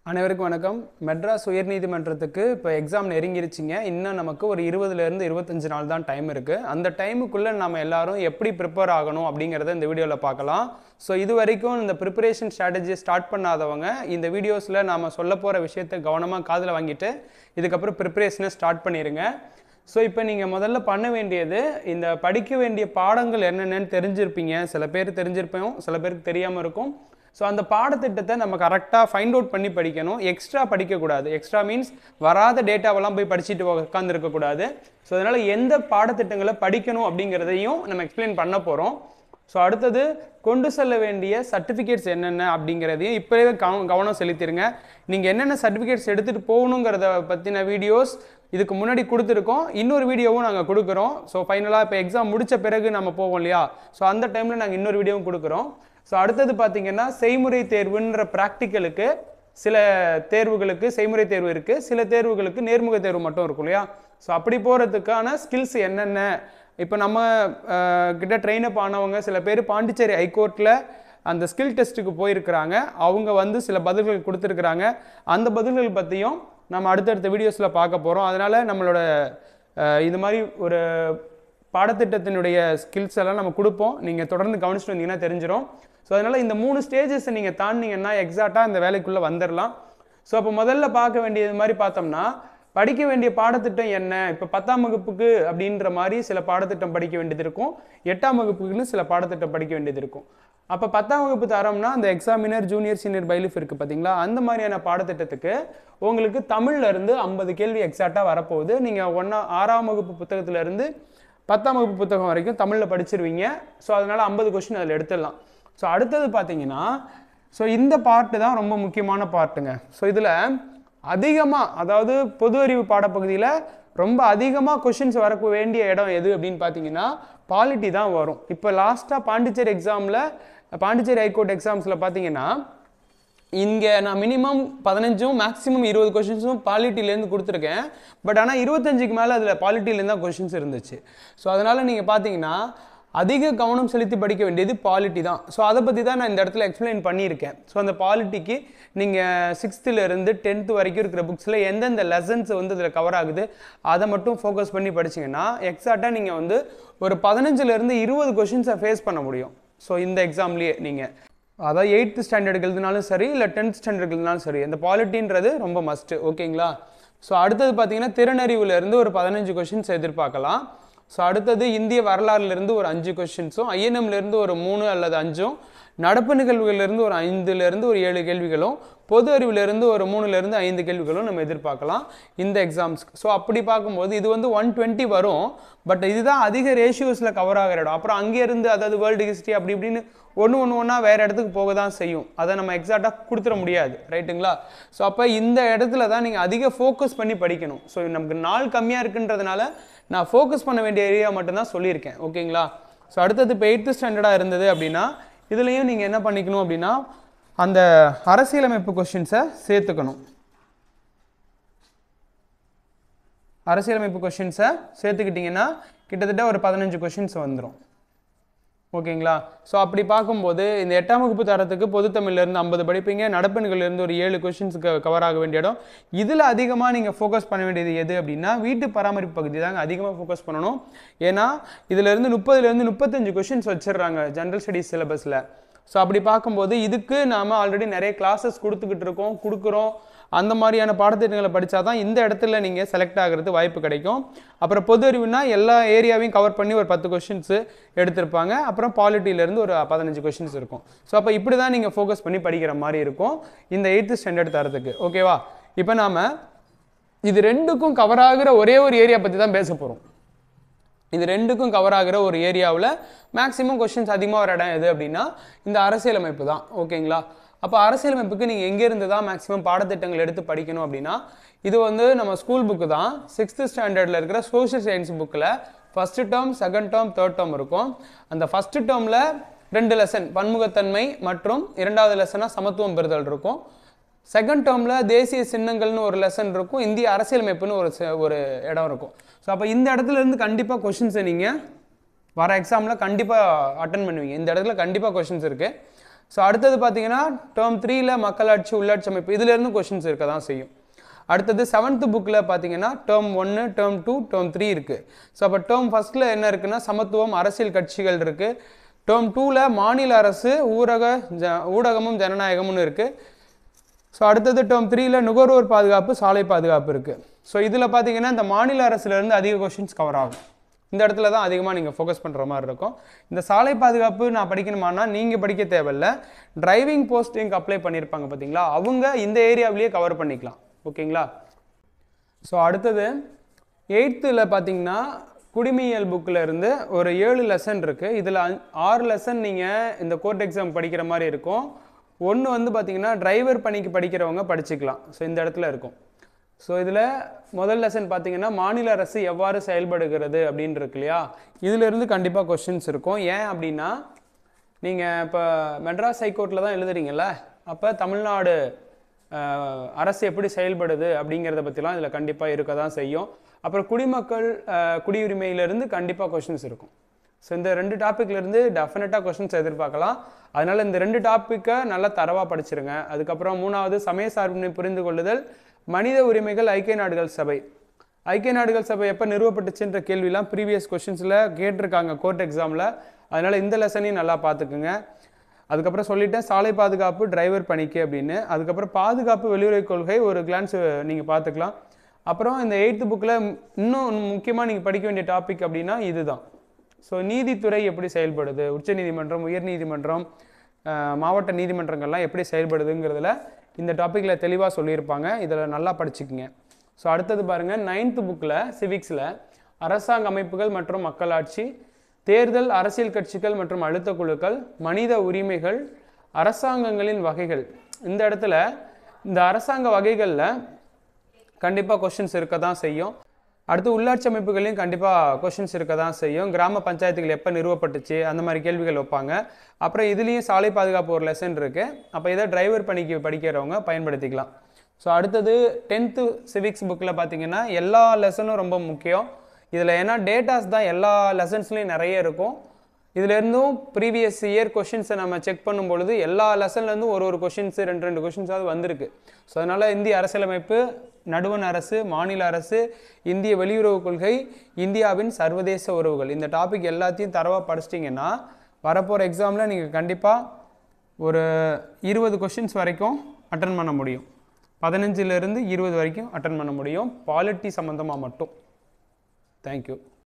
அனைவருக்கும் வணக்கம் மெட்ராஸ் உயர்நீதிமன்றத்துக்கு இப்போ எக்ஸாம் நெருங்கிருச்சிங்க இன்னும் நமக்கு ஒரு இருபதுலேருந்து இருபத்தஞ்சு நாள் தான் டைம் இருக்குது அந்த டைமுக்குள்ளே நம்ம எல்லாரும் எப்படி ப்ரிப்பேர் ஆகணும் அப்படிங்கிறத இந்த வீடியோவில் பார்க்கலாம் ஸோ இது வரைக்கும் இந்த ப்ரிப்பரேஷன் ஸ்ட்ராட்டஜியை ஸ்டார்ட் பண்ணாதவங்க இந்த வீடியோஸில் நாம் சொல்ல போகிற விஷயத்தை கவனமாக காதில் வாங்கிட்டு இதுக்கப்புறம் ப்ரிப்பரேஷனை ஸ்டார்ட் பண்ணிடுங்க ஸோ இப்போ நீங்கள் முதல்ல பண்ண வேண்டியது இந்த படிக்க வேண்டிய பாடங்கள் என்னென்னு தெரிஞ்சிருப்பீங்க சில பேர் தெரிஞ்சிருப்போம் சில பேருக்கு தெரியாமல் இருக்கும் ஸோ அந்த பாடத்திட்டத்தை நம்ம கரெக்டாக ஃபைண்ட் அவுட் பண்ணி படிக்கணும் எக்ஸ்ட்ரா படிக்கக்கூடாது எக்ஸ்ட்ரா மீன்ஸ் வராத டேட்டாவெல்லாம் போய் படிச்சுட்டு உட்காந்துருக்கக்கூடாது ஸோ அதனால் எந்த பாடத்திட்டங்களை படிக்கணும் அப்படிங்கிறதையும் நம்ம எக்ஸ்பிளைன் பண்ண போகிறோம் ஸோ அடுத்தது கொண்டு செல்ல வேண்டிய சர்டிஃபிகேட்ஸ் என்னென்ன அப்படிங்கிறதையும் இப்போவே கவ கவனம் செலுத்திடுங்க நீங்கள் என்னென்ன சர்டிஃபிகேட்ஸ் எடுத்துகிட்டு போகணுங்கிறத பற்றின வீடியோஸ் இதுக்கு முன்னாடி கொடுத்துருக்கோம் இன்னொரு வீடியோவும் நாங்கள் கொடுக்குறோம் ஸோ ஃபைனலாக இப்போ எக்ஸாம் முடித்த பிறகு நம்ம போவோம் இல்லையா ஸோ அந்த டைமில் நாங்கள் இன்னொரு வீடியோவும் கொடுக்குறோம் ஸோ அடுத்தது பார்த்தீங்கன்னா செய்முறை தேர்வுன்ற ப்ராக்டிக்கலுக்கு சில தேர்வுகளுக்கு செய்முறை தேர்வு இருக்குது சில தேர்வுகளுக்கு நேர்முக தேர்வு மட்டும் இருக்கும் இல்லையா ஸோ அப்படி போகிறதுக்கான ஸ்கில்ஸ் என்னென்ன இப்போ நம்ம அஹ், கிட்ட ட்ரெயின் அப் ஆனவங்க சில பேர் பாண்டிச்சேரி ஹைகோர்ட்டில் அந்த ஸ்கில் டெஸ்ட்டுக்கு போயிருக்கிறாங்க அவங்க வந்து சில பதில்கள் கொடுத்துருக்குறாங்க அந்த பதில்கள் பற்றியும் நம்ம அடுத்தடுத்த வீடியோஸில் பார்க்க போகிறோம் அதனால் நம்மளோட அஹ், இது மாதிரி ஒரு பாடத்திட்டத்தினுடைய ஸ்கில்ஸ் எல்லாம் நம்ம கொடுப்போம் நீங்கள் தொடர்ந்து கவனிச்சுட்டு வந்தீங்கன்னா தெரிஞ்சிடும் ஸோ அதனால் இந்த மூணு ஸ்டேஜஸை நீங்கள் தாண்டிங்கன்னா எக்ஸாக்டாக இந்த வேலைக்குள்ளே வந்துடலாம் ஸோ அப்போ முதல்ல பார்க்க வேண்டியது மாதிரி பார்த்தோம்னா படிக்க வேண்டிய பாடத்திட்டம் என்ன இப்போ பத்தாம் வகுப்புக்கு அப்படின்ற மாதிரி சில பாடத்திட்டம் படிக்க வேண்டியது இருக்கும் எட்டாம் வகுப்புக்குன்னு சில பாடத்திட்டம் படிக்க வேண்டியது இருக்கும் அப்போ பத்தாம் வகுப்பு தரோம்னா அந்த எக்ஸாமினர் ஜூனியர் சீனியர் பைலிஃப் இருக்குது பார்த்தீங்களா அந்த மாதிரியான பாடத்திட்டத்துக்கு உங்களுக்கு தமிழ்ல இருந்து ஐம்பது கேள்வி எக்ஸாக்டாக வரப்போகுது நீங்கள் ஒன்றா ஆறாம் வகுப்பு புத்தகத்துல இருந்து பத்தாம் வகுப்பு புத்தகம் வரைக்கும் தமிழில் படிச்சிருவீங்க ஸோ அதனால் ஐம்பது கொஸ்டின் அதில் எடுத்துடலாம் ஸோ அடுத்தது பார்த்தீங்கன்னா ஸோ இந்த பார்ட்டு தான் ரொம்ப முக்கியமான பார்ட்டுங்க ஸோ இதில் அதிகமாக அதாவது பொது அறிவு பாடப்பகுதியில் ரொம்ப அதிகமாக கொஷின்ஸ் வர வேண்டிய இடம் எது அப்படின்னு பார்த்தீங்கன்னா பாலிட்டி தான் வரும் இப்போ லாஸ்ட்டாக பாண்டிச்சேரி எக்ஸாமில் பாண்டிச்சேரி ஹைகோர்ட் எக்ஸாம்ஸில் பார்த்தீங்கன்னா இங்கே நான் மினிமம் பதினஞ்சும் மேக்ஸிமம் இருபது கொஷின்ஸும் பாலிட்டிலேருந்து கொடுத்துருக்கேன் பட் ஆனால் இருபத்தஞ்சுக்கு மேலே அதில் பாலிட்டிலேருந்து தான் கொஷின்ஸ் இருந்துச்சு ஸோ அதனால் நீங்கள் பார்த்தீங்கன்னா அதிக கவனம் செலுத்தி படிக்க வேண்டியது பாலிட்டி தான் ஸோ அதை பற்றி தான் நான் இந்த இடத்துல எக்ஸ்பிளைன் பண்ணியிருக்கேன் ஸோ அந்த பாலிட்டிக்கு நீங்கள் சிக்ஸ்த்துலேருந்து டென்த்து வரைக்கும் இருக்கிற புக்ஸில் எந்தெந்த லெசன்ஸ் வந்து இதில் கவர் ஆகுது அதை மட்டும் ஃபோக்கஸ் பண்ணி படிச்சீங்கன்னா எக்ஸாக்டாக நீங்கள் வந்து ஒரு பதினஞ்சுலேருந்து இருபது கொஷின்ஸை ஃபேஸ் பண்ண முடியும் ஸோ இந்த எக்ஸாம்லேயே நீங்கள் அதாவது எயித்து ஸ்டாண்டர்டுக்கு எழுதினாலும் சரி இல்லை டென்த் ஸ்டாண்டர்டுக்கு எழுதினாலும் சரி இந்த பாலிட்டின்றது ரொம்ப மஸ்ட்டு ஓகேங்களா ஸோ அடுத்தது பார்த்தீங்கன்னா திறனறிவுல இருந்து ஒரு பதினஞ்சு கொஷின்ஸ் எதிர்பார்க்கலாம் ஸோ அடுத்தது இந்திய வரலாறுலேருந்து ஒரு அஞ்சு கொஷின்ஸும் ஐஎன்எம்லேருந்து ஒரு மூணு அல்லது அஞ்சும் நடப்பு நிகழ்வுகளிலிருந்து ஒரு ஐந்துலேருந்து ஒரு ஏழு கேள்விகளும் பொது அறிவிலிருந்து ஒரு மூணுலேருந்து ஐந்து கேள்விகளும் நம்ம எதிர்பார்க்கலாம் இந்த எக்ஸாம்ஸ்க்கு ஸோ அப்படி பார்க்கும்போது இது வந்து ஒன் டுவெண்ட்டி வரும் பட் இதுதான் அதிக ரேஷியோஸில் கவர் ஆகிற இடம் அப்புறம் அங்கேருந்து அதாவது வேர்ல்டு ஹிஸ்ட்ரி அப்படி இப்படின்னு ஒன்று ஒன்று ஒன்றா வேறு இடத்துக்கு போக தான் செய்யும் அதை நம்ம எக்ஸாக்டாக கொடுத்துட முடியாது ரைட்டுங்களா ஸோ அப்போ இந்த இடத்துல தான் நீங்கள் அதிக ஃபோக்கஸ் பண்ணி படிக்கணும் ஸோ நமக்கு நாள் கம்மியாக இருக்குன்றதுனால நான் ஃபோக்கஸ் பண்ண வேண்டிய ஏரியா மட்டும்தான் சொல்லியிருக்கேன் ஓகேங்களா ஸோ அடுத்தது இப்போ எயித்து ஸ்டாண்டர்டாக இருந்தது அப்படின்னா இதுலேயும் நீங்கள் என்ன பண்ணிக்கணும் அப்படின்னா அந்த அரசியலமைப்பு கொஷின்ஸை சேர்த்துக்கணும் அரசியலமைப்பு கொஷின்ஸை சேர்த்துக்கிட்டிங்கன்னா கிட்டத்தட்ட ஒரு பதினஞ்சு கொஷின்ஸ் வந்துடும் ஓகேங்களா ஸோ அப்படி பார்க்கும்போது இந்த எட்டாம் வகுப்பு தரத்துக்கு பொதுத்தமிழ்லேருந்து ஐம்பது படிப்பீங்க நடப்பெண்கள்லேருந்து ஒரு ஏழு கொஷின்ஸுக்கு கவர் ஆக வேண்டிய இடம் இதில் அதிகமாக நீங்கள் ஃபோக்கஸ் பண்ண வேண்டியது எது அப்படின்னா வீட்டு பராமரிப்பு பகுதி தாங்க அதிகமாக ஃபோக்கஸ் பண்ணணும் ஏன்னா இதிலேருந்து முப்பதுலேருந்து முப்பத்தஞ்சு கொஷின்ஸ் வச்சிடுறாங்க ஜென்ரல் ஸ்டடீஸ் சிலபஸில் ஸோ அப்படி பார்க்கும்போது இதுக்கு நாம் ஆல்ரெடி நிறைய கிளாஸஸ் கொடுத்துக்கிட்டு இருக்கோம் கொடுக்குறோம் அந்த மாதிரியான பாடத்திட்டங்களை படித்தா தான் இந்த இடத்துல நீங்கள் செலக்ட் ஆகிறது வாய்ப்பு கிடைக்கும் அப்புறம் பொது அறிவுனா எல்லா ஏரியாவையும் கவர் பண்ணி ஒரு பத்து கொஷின்ஸு எடுத்திருப்பாங்க அப்புறம் பாலிட்டியிலேருந்து ஒரு பதினஞ்சு கொஷின்ஸ் இருக்கும் ஸோ அப்போ இப்படி தான் நீங்கள் ஃபோக்கஸ் பண்ணி படிக்கிற மாதிரி இருக்கும் இந்த எயித்து ஸ்டாண்டர்ட் தரத்துக்கு ஓகேவா இப்போ நாம் இது ரெண்டுக்கும் கவர் ஆகிற ஒரே ஒரு ஏரியா பற்றி தான் பேச போகிறோம் இது ரெண்டுக்கும் கவர் ஆகிற ஒரு ஏரியாவில் மேக்ஸிமம் கொஷின்ஸ் அதிகமாக வர இடம் எது அப்படின்னா இந்த அரசியலமைப்பு தான் ஓகேங்களா அப்போ அரசியலமைப்புக்கு நீங்கள் எங்கேருந்து தான் மேக்ஸிமம் பாடத்திட்டங்கள் எடுத்து படிக்கணும் அப்படின்னா இது வந்து நம்ம ஸ்கூல் புக்கு தான் சிக்ஸ்த்து ஸ்டாண்டர்டில் இருக்கிற சோஷியல் சயின்ஸ் புக்கில் first term second term third term இருக்கும் அந்த ஃபஸ்ட்டு டேர்மில் ரெண்டு லெசன் பன்முகத்தன்மை மற்றும் இரண்டாவது லெசனாக சமத்துவம் பெறுதல் இருக்கும் செகண்ட் டேர்மில் தேசிய சின்னங்கள்னு ஒரு லெசன் இருக்கும் இந்திய அரசியலமைப்புன்னு ஒரு செ- ஒரு இடம் இருக்கும் ஸோ அப்போ இந்த இடத்துல இருந்து கண்டிப்பாக கொஷின்ஸை நீங்கள் வர எக்ஸாமில் கண்டிப்பாக அட்டன் பண்ணுவீங்க இந்த இடத்துல கண்டிப்பாக கொஷின்ஸ் இருக்குது ஸோ அடுத்தது பார்த்தீங்கன்னா டேர்ம் த்ரீல மக்களாட்சி உள்ளாட்சி அமைப்பு இதுலேருந்து கொஷின்ஸ் இருக்க தான் செய்யும் அடுத்தது செவன்த் புக்கில் பார்த்தீங்கன்னா டேர்ம் ஒன்று டேர்ம் டூ டேர்ம் த்ரீ இருக்குது ஸோ அப்போ டேர்ம் ஃபஸ்ட்டில் என்ன இருக்குன்னா சமத்துவம் அரசியல் கட்சிகள் இருக்குது டேர்ம் டூவில் மாநில அரசு ஊரக ஜ ஊடகமும் ஜனநாயகமும் இருக்குது ஸோ அடுத்தது டேர்ம் த்ரீல நுகர்வோர் பாதுகாப்பு சாலை பாதுகாப்பு இருக்குது ஸோ இதில் பார்த்தீங்கன்னா இந்த மாநில அரசுலேருந்து அதிக கொஷின்ஸ் கவர் ஆகும் இந்த இடத்துல தான் அதிகமாக நீங்கள் ஃபோக்கஸ் பண்ணுற மாதிரி இருக்கும் இந்த சாலை பாதுகாப்பு நான் படிக்கணுமானா நீங்கள் படிக்க தேவையில்ல டிரைவிங் போஸ்டிங் அப்ளை பண்ணியிருப்பாங்க பார்த்தீங்களா அவங்க இந்த ஏரியாவிலேயே கவர் பண்ணிக்கலாம் ஓகேங்களா ஸோ அடுத்தது எயித்தில் பார்த்தீங்கன்னா குடிமையியல் புக்கில் இருந்து ஒரு ஏழு லெசன் இருக்குது இதில் ஆறு லெசன் நீங்கள் இந்த கோர்ட் எக்ஸாம் படிக்கிற மாதிரி இருக்கும் ஒன்று வந்து பார்த்தீங்கன்னா டிரைவர் பணிக்கு படிக்கிறவங்க படிச்சுக்கலாம் ஸோ இந்த இடத்துல இருக்கும் ஸோ இதில் முதல் லெசன் பார்த்தீங்கன்னா மாநில அரசு எவ்வாறு செயல்படுகிறது அப்படின்னு இருக்கு இல்லையா இதிலிருந்து கண்டிப்பாக கொஷின்ஸ் இருக்கும் ஏன் அப்படின்னா நீங்கள் இப்போ மெட்ராஸ் ஹைகோர்ட்டில் தான் எழுதுறீங்கல்ல அப்போ தமிழ்நாடு அஹ், அரசு எப்படி செயல்படுது அப்படிங்கிறத பற்றிலாம் இதில் கண்டிப்பாக இருக்க தான் செய்யும் அப்புறம் குடிமக்கள் அஹ், குடியுரிமையிலிருந்து கண்டிப்பாக கொஷின்ஸ் இருக்கும் ஸோ இந்த ரெண்டு டாப்பிக்லேருந்து டெஃபினட்டாக கொஷின்ஸ் எதிர்பார்க்கலாம் அதனால் இந்த ரெண்டு டாப்பிக்கை நல்லா தரவாக படிச்சிருங்க அதுக்கப்புறம் மூணாவது சமய சார்பினை புரிந்து கொள்ளுதல் மனித உரிமைகள் ஐக்கிய நாடுகள் சபை ஐக்கிய நாடுகள் சபை எப்போ நிறுவப்பட்டுச்சுன்ற கேள்விலாம் ப்ரீவியஸ் கொஷின்ஸில் கேட்டிருக்காங்க கோர்ட் எக்ஸாமில் அதனால் இந்த லெசனையும் நல்லா பார்த்துக்குங்க அதுக்கப்புறம் சொல்லிட்டேன் சாலை பாதுகாப்பு டிரைவர் பணிக்கு அப்படின்னு அதுக்கப்புறம் பாதுகாப்பு வெளியுறவு கொள்கை ஒரு கிளான்ஸ் நீங்கள் பார்த்துக்கலாம் அப்புறம் இந்த எயித்து புக்கில் இன்னும் முக்கியமாக நீங்கள் படிக்க வேண்டிய டாபிக் அப்படின்னா இதுதான் ஸோ நீதித்துறை எப்படி செயல்படுது உச்சநீதிமன்றம் உயர்நீதிமன்றம் அஹ், மாவட்ட நீதிமன்றங்கள்லாம் எப்படி செயல்படுதுங்கிறதுல இந்த டாப்பிக்கில் தெளிவாக சொல்லியிருப்பாங்க இதில் நல்லா படிச்சுக்குங்க ஸோ அடுத்தது பாருங்கள் நைன்த்து புக்கில் சிவிக்ஸில் அரசாங்க அமைப்புகள் மற்றும் மக்களாட்சி தேர்தல் அரசியல் கட்சிகள் மற்றும் அழுத்த குழுக்கள் மனித உரிமைகள் அரசாங்கங்களின் வகைகள் இந்த இடத்துல இந்த அரசாங்க வகைகளில் கண்டிப்பாக கொஷின்ஸ் இருக்க தான் செய்யும் அடுத்து உள்ளாட்சி அமைப்புகளையும் கண்டிப்பாக கொஷின்ஸ் இருக்க தான் செய்யும் கிராம பஞ்சாயத்துகள் எப்போ நிறுவப்பட்டுச்சு அந்த மாதிரி கேள்விகள் வைப்பாங்க அப்புறம் இதுலேயும் சாலை பாதுகாப்பு ஒரு லெசன் இருக்குது அப்போ இதை டிரைவர் பணிக்கு படிக்கிறவங்க பயன்படுத்திக்கலாம் ஸோ அடுத்தது டென்த்து சிவிக்ஸ் புக்கில் பார்த்தீங்கன்னா எல்லா லெசனும் ரொம்ப முக்கியம் இதில் ஏன்னா டேட்டாஸ் தான் எல்லா லெசன்ஸ்லையும் நிறைய இருக்கும் இதுலேருந்தும் ப்ரீவியஸ் இயர் கொஷின்ஸை நம்ம செக் பண்ணும் பொழுது எல்லா லெசன்லேருந்தும் ஒரு ஒரு கொஷின்ஸ் ரெண்டு ரெண்டு கொஷின்ஸாவது வந்திருக்கு ஸோ அதனால் இந்திய அரசியலமைப்பு நடுவண் அரசு மாநில அரசு இந்திய வெளியுறவு கொள்கை இந்தியாவின் சர்வதேச உறவுகள் இந்த டாபிக் எல்லாத்தையும் தரவாக படிச்சிட்டிங்கன்னா வரப்போகிற எக்ஸாமில் நீங்கள் கண்டிப்பாக ஒரு இருபது கொஷின்ஸ் வரைக்கும் அட்டன் பண்ண முடியும் பதினஞ்சிலிருந்து இருபது வரைக்கும் அட்டன் பண்ண முடியும் பாலிட்டி சம்மந்தமாக மட்டும் தேங்க்யூ